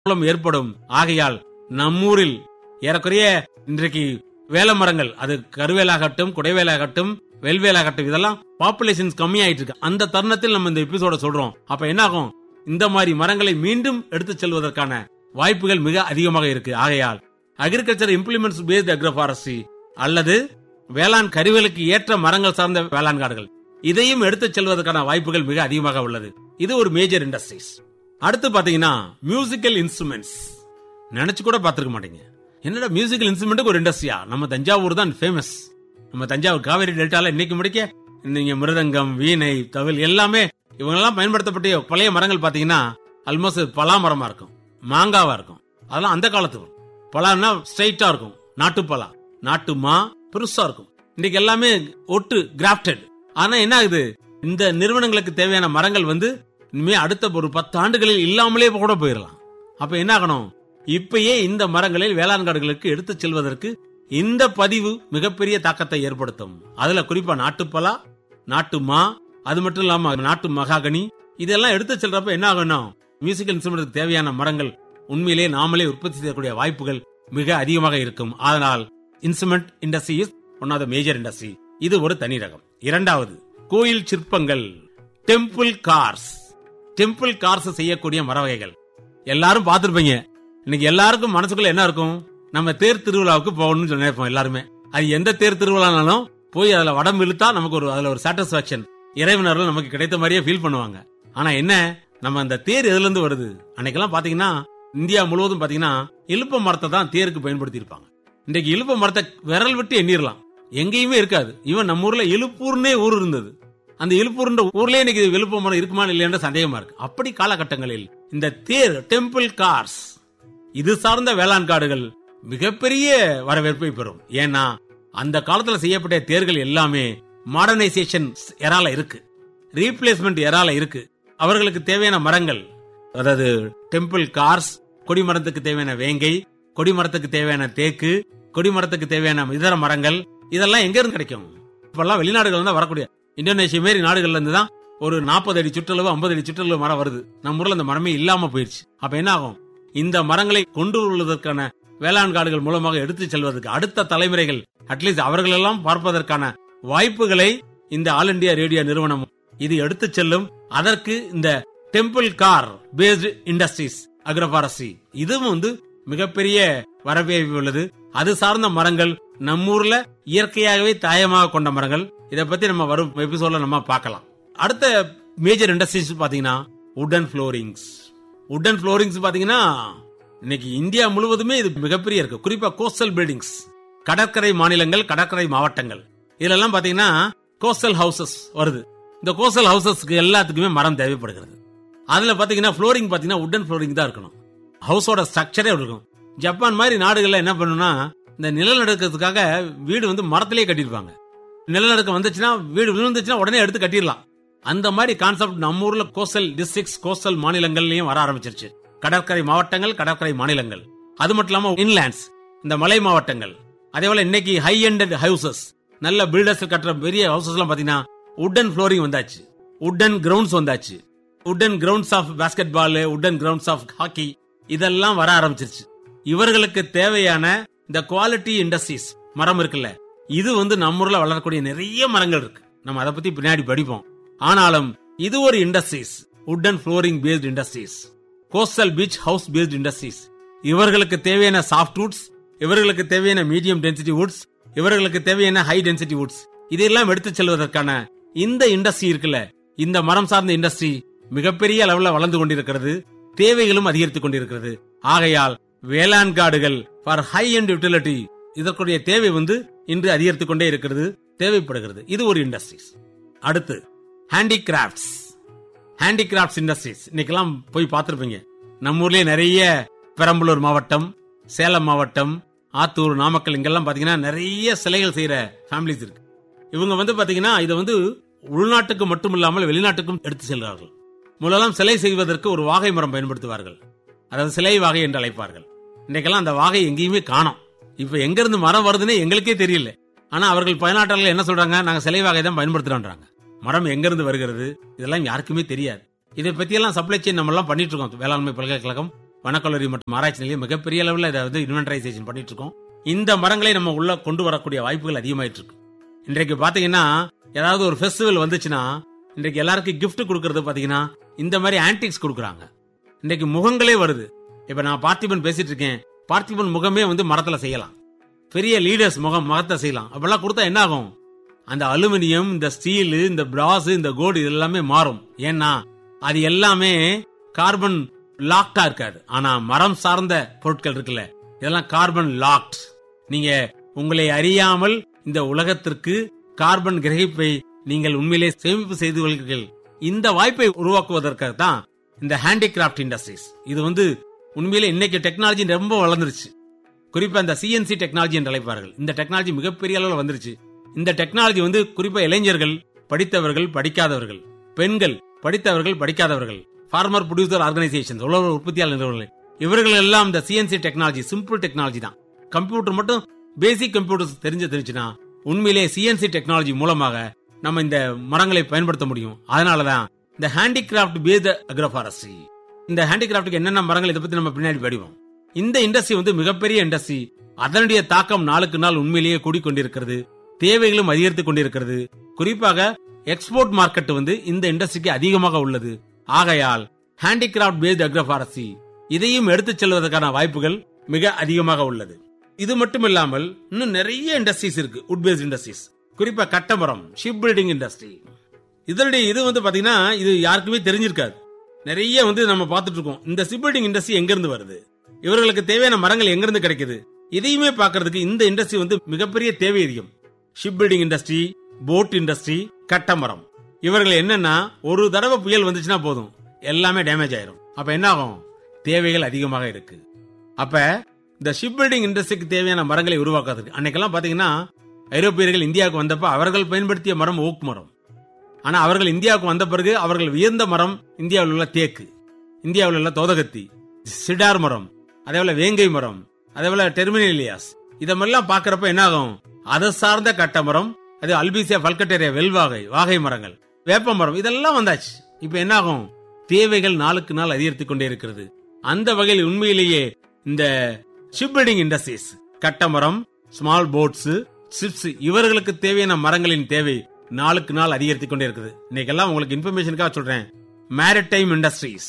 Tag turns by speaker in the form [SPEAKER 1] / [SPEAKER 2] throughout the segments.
[SPEAKER 1] மூலம் ஏற்படும் ஆகையால் நம்மூரில் ஏறக்குறைய இன்றைக்கு வேல மரங்கள் அது கருவேலாகட்டும் குடைவேலாகட்டும் வெல்வேலாகட்டும் இதெல்லாம் பாப்புலேஷன் கம்மியாயிட்டு இருக்கு அந்த தருணத்தில் நம்ம இந்த எபிசோட சொல்றோம் அப்ப என்ன ஆகும் இந்த மாதிரி மரங்களை மீண்டும் எடுத்துச் செல்வதற்கான வாய்ப்புகள் மிக அதிகமாக இருக்கு ஆகையால் அக்ரிகல்ச்சர் இம்ப்ளிமெண்ட்ஸ் பேஸ்ட் அக்ரோபாரஸ்ட்ரி அல்லது வேளாண் கருவிகளுக்கு ஏற்ற மரங்கள் சார்ந்த வேளாண் காடுகள் இதையும் எடுத்துச் செல்வதற்கான வாய்ப்புகள் மிக அதிகமாக உள்ளது இது ஒரு மேஜர் இண்டஸ்ட்ரீஸ் அடுத்து பாத்தீங்கன்னா மியூசிக்கல் இன்ஸ்ட்ருமெண்ட்ஸ் நினைச்சு கூட பார்த்திருக்க மாட்டீங்க என்னடா மியூசிக்கல் இன்ஸ்ட்ருமெண்ட்டுக்கு ஒரு இண்டஸ்ட்ரியா நம்ம தஞ்சாவூர் தான் ஃபேமஸ் நம்ம தஞ்சாவூர் காவேரி டெல்டால இன்னைக்கு முடிக்க நீங்க மிருதங்கம் வீணை தவில் எல்லாமே இவங்கெல்லாம் பயன்படுத்தப்பட்ட பழைய மரங்கள் பாத்தீங்கன்னா ஆல்மோஸ்ட் பலா மரமா இருக்கும் மாங்காவா இருக்கும் அதெல்லாம் அந்த காலத்து வரும். பலான்னா ஸ்ட்ரைட்டா இருக்கும் நாட்டு பலா நாட்டு மா பெருசா இருக்கும் இன்னைக்கு எல்லாமே ஒட்டு கிராஃப்டட் ஆனா என்ன ஆகுது இந்த நிறுவனங்களுக்கு தேவையான மரங்கள் வந்து இனிமே அடுத்த ஒரு பத்து ஆண்டுகளில் இல்லாமலே கூட போயிடலாம் அப்ப என்ன ஆகணும் இப்பயே இந்த மரங்களை வேளாண் காடுகளுக்கு எடுத்துச் செல்வதற்கு இந்த பதிவு மிகப்பெரிய தாக்கத்தை ஏற்படுத்தும் அதுல குறிப்பா நாட்டுப்பலா நாட்டு மா அது மட்டும் இல்லாம நாட்டு மகாகனி இதெல்லாம் எடுத்துச் செல்றப்ப என்ன ஆகணும் மியூசிக்கல் இன்ஸ்ட்ருமெண்ட்டுக்கு தேவையான மரங்கள் உண்மையிலே நாமளே உற்பத்தி செய்யக்கூடிய வாய்ப்புகள் மிக அதிகமாக இருக்கும் அதனால் instrument industry is one of the major industry இது ஒரு தனி ரகம் இரண்டாவது கோயில் சிற்பங்கள் டெம்பிள் கார்ஸ் டெம்பிள் கார்ஸ் செய்யக்கூடிய மர வகைகள் எல்லாரும் பார்த்திருப்பீங்க இன்னைக்கு எல்லாருக்கும் மனசுக்குள்ள என்ன இருக்கும் நம்ம தேர் திருவிழாவுக்கு போகணும்னு சொல்லி நினைப்போம் எல்லாருமே அது எந்த தேர் திருவிழானாலும் போய் அதுல வடம் இழுத்தா நமக்கு ஒரு அதுல ஒரு சாட்டிஸ்பாக்சன் இறைவனர்கள் நமக்கு கிடைத்த மாதிரியே ஃபீல் பண்ணுவாங்க ஆனா என்ன நம்ம அந்த தேர் எதுல இருந்து வருது அன்னைக்கெல்லாம் பாத்தீங்கன்னா இந்தியா முழுவதும் பாத்தீங்கன்னா இலுப்ப மரத்தை தான் தேருக்கு பயன்படுத்தி இருப்பாங்க இன்றைக்கு இலுப்ப மரத்தை விரல் விட்டு எண்ணிரலாம் எங்கேயுமே இருக்காது இவன் நம்ம ஊர்ல இலுப்பூர்னே ஊர் இருந்தது அந்த இலுப்பூர்ன்ற ஊர்லயே இன்னைக்கு விழுப்ப மரம் இருக்குமா இல்லையான்ற சந்தேகமா இருக்கு அப்படி காலகட்டங்களில் இந்த தேர் டெம்பிள் கார்ஸ் இது சார்ந்த வேளாண் காடுகள் மிகப்பெரிய வரவேற்பை பெறும் ஏன்னா அந்த காலத்துல செய்யப்பட்ட தேர்கள் எல்லாமே மாடர்னைசேஷன் எரால இருக்கு ரீப்ளேஸ்மெண்ட் எரால இருக்கு அவர்களுக்கு தேவையான மரங்கள் அதாவது டெம்பிள் கார்ஸ் கொடிமரத்துக்கு தேவையான வேங்கை கொடிமரத்துக்கு தேவையான தேக்கு கொடிமரத்துக்கு தேவையான இதர மரங்கள் இதெல்லாம் எங்க இருந்து கிடைக்கும் இப்பெல்லாம் வெளிநாடுகள் தான் வரக்கூடிய இந்தோனேஷியா மாரி நாடுகள்ல இருந்து தான் ஒரு நாற்பது அடி சுற்றளவு ஐம்பது அடி சுற்றளவு மரம் வருது நம்ம ஊர்ல அந்த மரமே இல்லாம போயிருச்சு அப்ப என்ன ஆகும் இந்த மரங்களை கொண்டு வருவதற்கான வேளாண் காடுகள் மூலமாக எடுத்துச் செல்வதற்கு அடுத்த தலைமுறைகள் அட்லீஸ்ட் அவர்கள் எல்லாம் பார்ப்பதற்கான வாய்ப்புகளை இந்த ஆல் இந்தியா ரேடியோ நிறுவனம் இது எடுத்துச் செல்லும் அதற்கு இந்த temple car based industries agroforestry இதுவும் வந்து மிகப்பெரிய வரவேற்பு உள்ளது அது சார்ந்த மரங்கள் நம்மூர்ல இயற்கையாகவே தாயமாக கொண்ட மரங்கள் இதை பத்தி நம்ம வரும் எபிசோட்ல நம்ம பார்க்கலாம் அடுத்த மேஜர் இண்டஸ்ட்ரீஸ் பாத்தீங்கன்னா உடன் ஃப்ளோரிங்ஸ் உடன் ஃப்ளோரிங்ஸ் பாத்தீங்கன்னா இன்னைக்கு இந்தியா முழுவதுமே இது மிகப்பெரிய இருக்கு குறிப்பா கோஸ்டல் பில்டிங்ஸ் கடற்கரை மாநிலங்கள் கடற்கரை மாவட்டங்கள் இதெல்லாம் பாத்தீங்கன்னா கோஸ்டல் ஹவுசஸ் வருது இந்த கோஸ்டல் ஹவுசஸ்க்கு எல்லாத்துக்குமே மரம் தேவைப்படுகிறது அதுல பாத்தீங்கன்னா ஃப்ளோரிங் பாத்தீங்கன்னா உடன் ஃப்ளோரிங் தான் இருக்கணும் ஹவுஸோட ஸ்ட்ரக்சரே இருக்கும் ஜப்பான் மாதிரி நாடுகள்ல என்ன பண்ணுனா இந்த நிலநடுக்கத்துக்காக வீடு வந்து மரத்திலேயே கட்டியிருப்பாங்க நிலநடுக்கம் வந்துச்சுன்னா வீடு விழுந்துச்சுன்னா உடனே எடுத்து கட்டிடலாம் அந்த மாதிரி கான்செப்ட் நம்ம ஊர்ல கோஸ்டல் டிஸ்ட்ரிக்ட்ஸ் கோஸ்டல் மாநிலங்கள்லயும் வர ஆரம்பிச்சிருச்சு கடற்கரை மாவட்டங்கள் கடற்கரை மாநிலங்கள் அது மட்டும் இல்லாம இன்லேண்ட்ஸ் இந்த மலை மாவட்டங்கள் அதே போல இன்னைக்கு ஹை எண்டட் ஹவுசஸ் நல்ல பில்டர்ஸ் கட்டுற பெரிய ஹவுசஸ் எல்லாம் பாத்தீங்கன்னா உட்டன் ஃப்ளோரிங் வந்தாச்சு உட்டன் கிரவுண்ட்ஸ் வந்தாச்சு wooden grounds of basketball wooden grounds of hockey இதெல்லாம் வர ஆரம்பிச்சிருச்சு இவர்களுக்கு தேவையான இந்த குவாலிட்டி இண்டஸ்ட்ரீஸ் மரம் இருக்குல்ல இது வந்து நம்ம ஊர்ல வளரக்கூடிய நிறைய மரங்கள் இருக்கு நம்ம அதை பத்தி பின்னாடி படிப்போம் ஆனாலும் இது ஒரு industries wooden flooring based industries coastal beach house based industries இவர்களுக்கு தேவையான சாஃப்ட் வுட்ஸ் இவர்களுக்கு தேவையான மீடியம் டென்சிட்டி வுட்ஸ் இவர்களுக்கு தேவையான ஹை டென்சிட்டி வுட்ஸ் இதெல்லாம் எடுத்துச் செல்வதற்கான இந்த இண்டஸ்ட்ரி இருக்குல்ல இந்த மரம் சார்ந்த இண்டஸ்ட்ரி மிகப்பெரிய அளவுல வளர்ந்து கொண்டிருக்கிறது தேவைகளும் அதிகரித்துக் கொண்டிருக்கிறது ஆகையால் வேளாண் காடுகள் ஃபார் ஹை அண்ட் யூட்டிலிட்டி இதற்குரிய தேவை வந்து இன்று அதிகரித்துக் கொண்டே இருக்கிறது தேவைப்படுகிறது இது ஒரு இண்டஸ்ட்ரீஸ் அடுத்து ஹேண்டிகிராஃப்ட்ஸ் ஹேண்டிகிராஃப்ட்ஸ் இண்டஸ்ட்ரீஸ் இன்னைக்கெல்லாம் போய் பார்த்திருப்பீங்க நம்ம ஊர்லயே நிறைய பெரம்பலூர் மாவட்டம் சேலம் மாவட்டம் ஆத்தூர் நாமக்கல் இங்கெல்லாம் பாத்தீங்கன்னா நிறைய சிலைகள் செய்யற ஃபேமிலிஸ் இருக்கு இவங்க வந்து பாத்தீங்கன்னா இதை வந்து உள்நாட்டுக்கு மட்டும் இல்லாமல் வெளிநாட்டுக்கும் எடுத்து செல்கிறார்கள் முதலாம் சிலை செய்வதற்கு ஒரு வாகை மரம் பயன்படுத்துவார்கள் அதாவது சிலை வாகை என்று அழைப்பார்கள் இன்னைக்கெல்லாம் அந்த வாகை எங்கேயுமே காணோம் இப்ப எங்க இருந்து மரம் வருதுன்னு எங்களுக்கே தெரியல ஆனா அவர்கள் பயனாட்டாளர்கள் என்ன சொல்றாங்க நாங்க சிலை வாகை தான் பயன்படுத்துறோம்ன்றாங்க மரம் எங்க இருந்து வருகிறது இதெல்லாம் யாருக்குமே தெரியாது இதை பத்தி எல்லாம் சப்ளை செயின் நம்ம எல்லாம் பண்ணிட்டு இருக்கோம் வேளாண்மை பல்கலைக்கழகம் வனக்கல்லூரி மற்றும் ஆராய்ச்சி நிலையம் மிகப்பெரிய அளவில் இதை வந்து இன்வென்டரைசேஷன் பண்ணிட்டு இருக்கோம் இந்த மரங்களை நம்ம உள்ள கொண்டு வரக்கூடிய வாய்ப்புகள் அதிகமாயிட்டு இருக்கு இன்றைக்கு பாத்தீங்கன்னா ஏதாவது ஒரு ஃபெஸ்டிவல் வந்துச்சுன்னா இன்றைக்கு எல்லாருக்கும் gift கொடுக்கறது பாத்தீங்கன்னா இந்த மாதிரி ஆன்டிக்ஸ் கொடுக்குறாங்க இன்றைக்கு முகங்களே வருது இப்ப நான் பார்த்திபன் பேசிட்டு இருக்கேன் பார்த்திபன் முகமே வந்து மரத்துல செய்யலாம் பெரிய லீடர்ஸ் முகம் மரத்தை செய்யலாம் அப்பெல்லாம் கொடுத்தா என்ன ஆகும் அந்த அலுமினியம் இந்த ஸ்டீல் இந்த பிராஸ் இந்த கோல்டு இது எல்லாமே மாறும் ஏன்னா அது எல்லாமே கார்பன் லாக்டா இருக்காது ஆனா மரம் சார்ந்த பொருட்கள் இருக்குல்ல இதெல்லாம் கார்பன் லாக்ட் நீங்க உங்களை அறியாமல் இந்த உலகத்திற்கு கார்பன் கிரகிப்பை நீங்கள் உண்மையிலே சேமிப்பு செய்து கொள்கிறீர்கள் இந்த வாய்ப்பை உருவாக்குவதற்காக தான் இந்த ஹேண்டிகிராஃப்ட் இண்டஸ்ட்ரீஸ் இது வந்து உண்மையிலே இன்னைக்கு டெக்னாலஜி ரொம்ப வளர்ந்துருச்சு குறிப்பா இந்த சிஎன்சி டெக்னாலஜி என்று அழைப்பார்கள் இந்த டெக்னாலஜி மிகப்பெரிய அளவில் வந்துருச்சு இந்த டெக்னாலஜி வந்து குறிப்பா இளைஞர்கள் படித்தவர்கள் படிக்காதவர்கள் பெண்கள் படித்தவர்கள் படிக்காதவர்கள் ஃபார்மர் ப்ரொடியூசர் ஆர்கனைசேஷன் உழவு உற்பத்தியாளர் நிறுவனங்கள் இவர்கள் எல்லாம் இந்த சிஎன்சி டெக்னாலஜி சிம்பிள் டெக்னாலஜி தான் கம்ப்யூட்டர் மட்டும் பேசிக் கம்ப்யூட்டர்ஸ் தெரிஞ்சு தெரிஞ்சுன்னா உண்மையிலே சிஎன்சி டெக்னாலஜி மூலமாக நம்ம இந்த மரங்களை பயன்படுத்த முடியும் அதனாலதான் இந்த ஹேண்டிகிராஃப்ட் பேஸ்ட் அக்ரோஃபாரஸ்ட்ரி இந்த ஹேண்டிகிராஃப்ட்டுக்கு என்னென்ன மரங்கள் இதை பத்தி நம்ம பின்னாடி படிவோம் இந்த இண்டஸ்ட்ரி வந்து மிகப்பெரிய இண்டஸ்ட்ரி அதனுடைய தாக்கம் நாளுக்கு நாள் உண்மையிலேயே கூடிக்கொண்டிருக்கிறது தேவைகளும் அதிகரித்துக் கொண்டிருக்கிறது குறிப்பாக எக்ஸ்போர்ட் மார்க்கெட் வந்து இந்த இண்டஸ்ட்ரிக்கு அதிகமாக உள்ளது ஆகையால் ஹேண்டிகிராஃப்ட் பேஸ்ட் அக்ரோஃபாரஸ்ட்ரி இதையும் எடுத்துச் செல்வதற்கான வாய்ப்புகள் மிக அதிகமாக உள்ளது இது மட்டும் இல்லாமல் இன்னும் நிறைய இண்டஸ்ட்ரீஸ் இருக்கு உட் பேஸ்ட் இண்டஸ்ட்ரீஸ் குறிப்பா கட்டமரம் ஷிப் பில்டிங் இண்டஸ்ட்ரி இதனுடைய இது வந்து பாத்தீங்கன்னா இது யாருக்குமே தெரிஞ்சிருக்காது நிறைய வந்து நம்ம பார்த்துட்டு இருக்கோம் இந்த ஷிப் பில்டிங் இண்டஸ்ட்ரி எங்க இருந்து வருது இவர்களுக்கு தேவையான மரங்கள் எங்க இருந்து கிடைக்குது இதையுமே பார்க்கிறதுக்கு இந்த இண்டஸ்ட்ரி வந்து மிகப்பெரிய தேவை அதிகம் ship building industry boat industry கட்டமரம் இவர்கள் என்னன்னா ஒரு தடவை புயல் வந்துச்சுன்னா போதும் எல்லாமே டேமேஜ் ஆயிரும் அப்ப என்ன ஆகும் தேவைகள் அதிகமாக இருக்கு அப்ப இந்த ஷிப் பில்டிங் இண்டஸ்ட்ரிக்கு தேவையான மரங்களை உருவாக்குறதுக்கு அன்னைக்கெல்லாம் பாத்தீங்கன்னா ஐரோப்பியர்கள் இந்தியாவுக்கு வந்தப்ப அவர்கள் பயன்படுத்திய மரம் ஓக் மரம் ஆனா அவர்கள் இந்தியாவுக்கு வந்த பிறகு அவர்கள் வியந்த மரம் இந்தியாவில் உள்ள தேக்கு இந்தியாவில் உள்ள தோதகத்தி சிடார் மரம் அதே போல வேங்கை மரம் அதே போல டெர்மினேலியாஸ் இதெல்லாம் பாக்குறப்ப என்ன ஆகும் அதை சார்ந்த கட்ட மரம் அது அல்பிசியா பல்கட்டேரியா வெல்வாகை வாகை மரங்கள் வேப்ப மரம் இதெல்லாம் வந்தாச்சு இப்ப என்ன ஆகும் தேவைகள் நாளுக்கு நாள் அதிகரித்துக் கொண்டே இருக்கிறது அந்த வகையில் உண்மையிலேயே இந்த ஷிப் பில்டிங் இண்டஸ்ட்ரீஸ் கட்டமரம் ஸ்மால் போட்ஸ் ஷிப்ஸ் இவர்களுக்கு தேவையான மரங்களின் தேவை நாளுக்கு நாள் அதிகரித்துக் கொண்டே இருக்குது இன்னைக்கெல்லாம் உங்களுக்கு இன்ஃபர்மேஷனுக்காக சொல்றேன் மேரிடைம் இண்டஸ்ட்ரீஸ்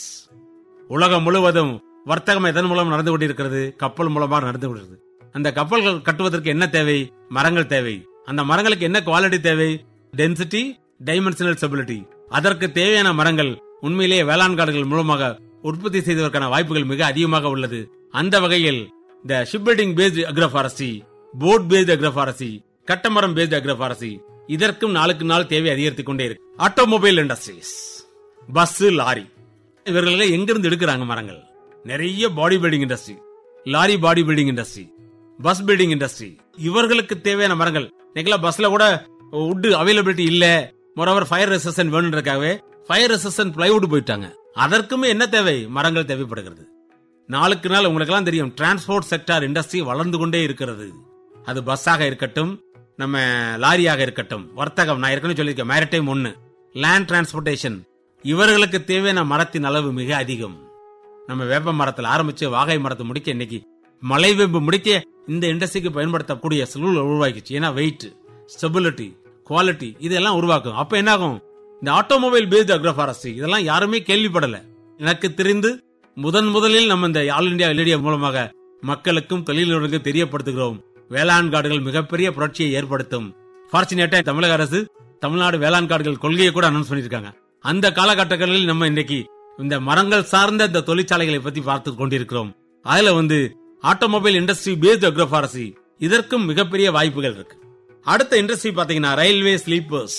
[SPEAKER 1] உலகம் முழுவதும் வர்த்தகம் எதன் மூலம் நடந்து கொண்டிருக்கிறது கப்பல் மூலமாக நடந்து கொண்டிருக்கிறது அந்த கப்பல்கள் கட்டுவதற்கு என்ன தேவை மரங்கள் தேவை அந்த மரங்களுக்கு என்ன குவாலிட்டி தேவை டென்சிட்டி டைமென்ஷனல் ஸ்டெபிலிட்டி அதற்கு தேவையான மரங்கள் உண்மையிலேயே வேளாண் காடுகள் மூலமாக உற்பத்தி செய்வதற்கான வாய்ப்புகள் மிக அதிகமாக உள்ளது அந்த வகையில் இந்த ship building based agroforestry boat based agroforestry கட்டமரம் பேஸ்ட் அக்ரோஃபாரஸ்டி இதற்கும் நாளுக்கு நாள் தேவை அதிகரித்துக் கொண்டே இருக்கு ஆட்டோமொபைல் இண்டஸ்ட்ரீஸ் பஸ் லாரி இவர்கள் எங்கிருந்து எடுக்கிறாங்க மரங்கள் நிறைய body building industry lorry body building industry bus building industry இவர்களுக்கு தேவையான மரங்கள் இன்னைக்கெல்லாம் பஸ்ல கூட உட் அவைலபிலிட்டி இல்ல மொரவர் ஃபயர் ரெசிஸ்டன்ட் வேணுன்றதுக்காகவே ஃபயர் ரெசிஸ்டன்ட் பிளைவுட் போயிட்டாங்க அதற்குமே என்ன தேவை மரங்கள் தேவைப்படுகிறது நாளுக்கு நாள் உங்களுக்கு எல்லாம் தெரியும் டிரான்ஸ்போர்ட் செக்டார் இண்டஸ்ட்ரி வளர்ந்து கொண்டே இருக்கிறது அது பஸ்ஸாக இருக்கட்டும் நம்ம லாரியாக இருக்கட்டும் வர்த்தகம் நான் ஏற்கனவே சொல்லியிருக்கேன் மேரிடைம் ஒன்னு லேண்ட் டிரான்ஸ்போர்டேஷன் இவர்களுக்கு தேவையான மரத்தின் அளவு மிக அதிகம் நம்ம வேப்ப மரத்தில் ஆரம்பிச்சு வாகை மரத்தை முடிக்க இன்னைக்கு மலை வேம்பு முடிக்க இந்த இண்டஸ்ட்ரிக்கு பயன்படுத்தக்கூடிய சூழல் உருவாக்கிச்சு ஏன்னா வெயிட் ஸ்டெபிலிட்டி குவாலிட்டி இதெல்லாம் உருவாக்கும் அப்ப என்ன ஆகும் இந்த ஆட்டோமொபைல் பேஸ்ட் அக்ரோஃபாரஸ்ட்ரி இதெல்லாம் யாருமே கேள்விப்படல எனக்கு தெரிந்து முதன் முதலில் நம்ம இந்த ஆல் இந்தியா எல்இடியா மூலமாக மக்களுக்கும் தொழிலாளர்களுக்கும் தெரியப்படுத்துகிறோம் வேளாண் காடுகள் மிகப்பெரிய புரட்சியை ஏற்படுத்தும் ஃபார்ச்சுனேட்டா தமிழக அரசு தமிழ்நாடு வேளாண் காடுகள் கொள்கையை கூட அனௌன்ஸ் பண்ணிருக்காங்க அந்த காலகட்டங்களில் நம்ம இன்னைக்கு இந்த மரங்கள் சார்ந்த இந்த தொழிற்சாலைகளை பத்தி பார்த்து கொண்டிருக்கிறோம் அதுல வந்து ஆட்டோமொபைல் இண்டஸ்ட்ரி பேஸ்ட் அக்ரோஃபாரசி இதற்கும் மிகப்பெரிய வாய்ப்புகள் இருக்கு அடுத்த இண்டஸ்ட்ரி பாத்தீங்கன்னா ரயில்வே ஸ்லீப்பர்ஸ்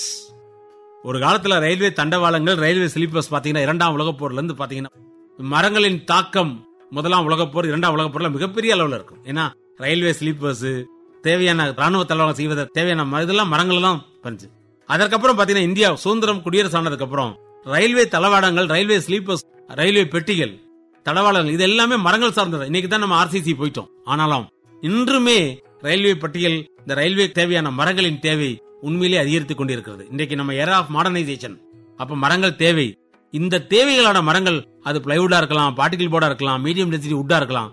[SPEAKER 1] ஒரு காலத்துல ரயில்வே தண்டவாளங்கள் ரயில்வே ஸ்லீப்பர்ஸ் பாத்தீங்கன்னா இரண்டாம் உலகப் போர்ல இருந்து பாத்தீங்கன்னா மரங்களின் தாக்கம் முதலாம் உலகப் போர் இரண்டாம் உலகப் போர்ல மிகப்பெரிய அளவுல இருக்கும் ஏன்னா ரயில்வே ஸ்லீப்பர்ஸ் தேவையான ராணுவ தளவாளம் செய்வதற்கு தேவையான ம- இதெல்லாம் மரங்கள் எல்லாம் பண்ணுச்சு அதற்கப்புறம் பாத்தீங்கன்னா இந்தியா சுதந்திரம் குடியரசு ஆனதுக்கு அப்புறம் ரயில்வே தளவாடங்கள் ரயில்வே ஸ்லீப்பர்ஸ் ரயில்வே பெட்டிகள் தளவாடங்கள் இது எல்லாமே மரங்கள் சார்ந்தது இன்னைக்கு தான் நம்ம ஆர்சிசி போயிட்டோம் ஆனாலும் இன்றுமே ரயில்வே பட்டியல் இந்த ரயில்வே தேவையான மரங்களின் தேவை உண்மையிலே அதிகரித்துக் கொண்டிருக்கிறது இன்றைக்கு நம்ம ஏரா ஆஃப் மாடர்னைசேஷன் அப்ப மரங்கள் தேவை இந்த தேவைகளான மரங்கள் அது பிளைவுட்டா இருக்கலாம் பார்ட்டிகல் போர்டா இருக்கலாம் மீடியம் டென்சிட்டி உட்டா இருக்கலாம்